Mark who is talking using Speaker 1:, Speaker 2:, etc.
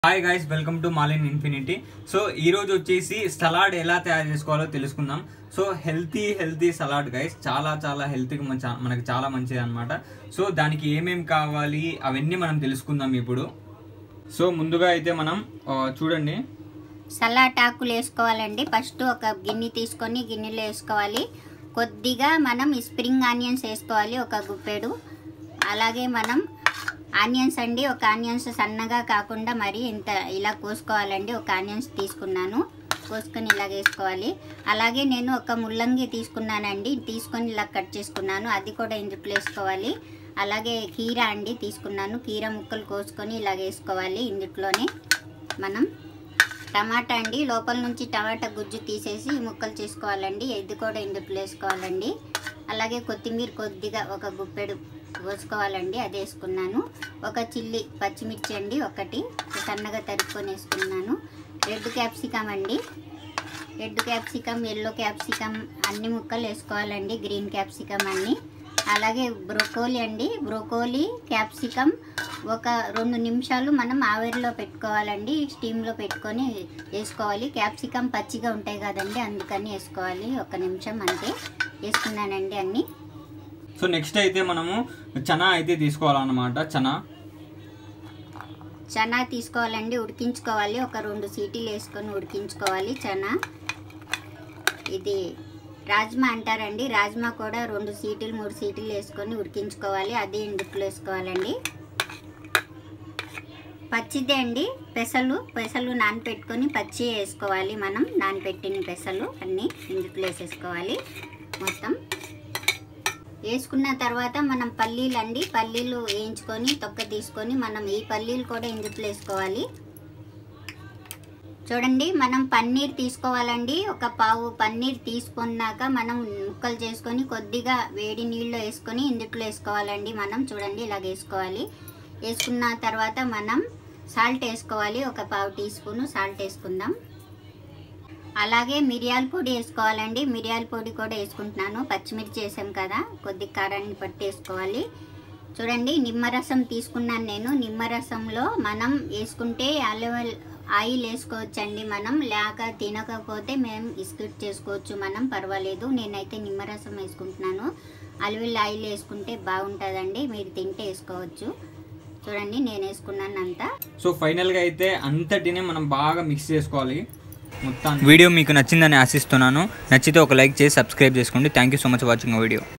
Speaker 1: hi guys welcome to Malin infinity so ఈ రోజు వచ్చేసి సలాడ్ ఎలా తయారు చేసుకోవాలో తెలుసుకుందాం so healthy healthy salad guys చాలా చాలా హెల్తీగా మంచి మనకి చాలా మంచిది అనమాట సో దానికి ఏమేమి కావాలి అవన్నీ మనం తెలుసుకుందాం ఇప్పుడు సో ముందుగా అయితే మనం ఆ, చూడండి
Speaker 2: సలాడ్ ఆకులు వేసుకోవాలండి ఫస్ట్ ఒక గిన్నె తీసుకొని గిన్నెలో వేసుకోవాలి కొద్దిగా మనం ఈ స్ప్రింగ్ ఆనియన్స్ వేసుకోవాలి ఒక గుప్పెడు అలాగే మనం ఆనియన్స్ అండి ఒక ఆనియన్స్ సన్నగా కాకుండా మరి ఇంత ఇలా కోసుకోవాలండి ఒక ఆనియన్స్ తీసుకున్నాను కోసుకొని ఇలా వేసుకోవాలి అలాగే నేను ఒక ముల్లంగి తీసుకున్నానండి తీసుకొని ఇలా కట్ చేసుకున్నాను అది కూడా ఇందులో వేసుకోవాలి అలాగే కీర అండి తీసుకున్నాను కీర ముక్కలు కోసుకొని ఇలా వేసుకోవాలి ఇందులోనే మనం టమాటా అండి లోపల నుంచి టమాటా గుజ్జు తీసేసి ఈ ముక్కలు చేసుకోవాలండి ఇది కూడా ఇందులో వేసుకోవాలండి అలాగే కొత్తిమీర కొద్దిగా ఒక గుప్పెడు కోసుకోవాలండి అది వేసుకున్నాను ఒక చిల్లి పచ్చిమిర్చి అండి ఒకటి సన్నగా తరుక్కొని వేసుకున్నాను రెడ్ క్యాప్సికమ్ అండి రెడ్ క్యాప్సికమ్ ఎల్లో క్యాప్సికమ్ అన్ని ముక్కలు వేసుకోవాలండి గ్రీన్ క్యాప్సికమ్ అన్ని అలాగే బ్రోకోలీ అండి బ్రోకోలీ క్యాప్సికమ్ ఒక రెండు నిమిషాలు మనం ఆవిరిలో పెట్టుకోవాలండి స్టీమ్లో పెట్టుకొని వేసుకోవాలి క్యాప్సికమ్ పచ్చిగా ఉంటాయి కదండి అందుకని వేసుకోవాలి ఒక నిమిషం అంతే వేసుకున్నానండి అన్నీ
Speaker 1: సో నెక్స్ట్ అయితే మనము చనా అయితే తీసుకోవాలన్నమాట చనా
Speaker 2: చనా తీసుకోవాలండి ఉడికించుకోవాలి ఒక రెండు సీటీలు వేసుకొని ఉడికించుకోవాలి చనా ఇది రాజ్మా అంటారండి రాజ్మా కూడా రెండు సీటీలు మూడు సీటీలు వేసుకొని ఉడికించుకోవాలి అది ఇందులో వేసుకోవాలండి పచ్చిదే అండి పెసలు పెసలు నానపెట్టుకొని పచ్చి వేసుకోవాలి మనం నానపెట్టిన పెసలు అన్నీ ఇందులో వేసేసుకోవాలి మొత్తం వేసుకున్న తర్వాత మనం పల్లీలు అండి పల్లీలు వేయించుకొని తొక్క తీసుకొని మనం ఈ పల్లీలు కూడా ఇందులో వేసుకోవాలి చూడండి మనం పన్నీర్ తీసుకోవాలండి ఒక పావు పన్నీర్ తీసుకున్నాక మనం ముక్కలు చేసుకొని కొద్దిగా వేడి నీళ్ళు వేసుకొని ఇందులో వేసుకోవాలండి మనం చూడండి ఇలాగ వేసుకోవాలి వేసుకున్న తర్వాత మనం సాల్ట్ వేసుకోవాలి ఒక పావు టీ స్పూను సాల్ట్ వేసుకుందాం అలాగే మిరియాల పొడి వేసుకోవాలండి మిరియాల పొడి కూడా వేసుకుంటున్నాను పచ్చిమిర్చి వేసాం కదా కొద్ది కారాన్ని పట్టి వేసుకోవాలి చూడంండి నిమ్మరసం తీసుకున్నాను నేను నిమ్మరసంలో మనం వేసుకుంటే అలవల్ ఆయిల్ వేసుకోవచ్చండి మనం లేక తినకపోతే మేము స్కిప్ చేసుకోవచ్చు మనం పర్వాలేదు నేనైతే నిమ్మరసం వేసుకుంటున్నాను అలవల్ ఆయిల్ వేసుకుంటే బాగుంటుందండి మీరు తింటే వేసుకోవచ్చు చూడండి నేను వేసుకున్నాను అంతా
Speaker 1: సో ఫైనల్గా అయితే అంతటినే మనం బాగా మిక్స్ చేసుకోవాలి మొత్తం వీడియో మీకు నచ్చిందని ఆశిస్తున్నాను నచ్చితే ఒక లైక్ చేసి సబ్స్క్రైబ్ చేసుకోండి thank you so much watching video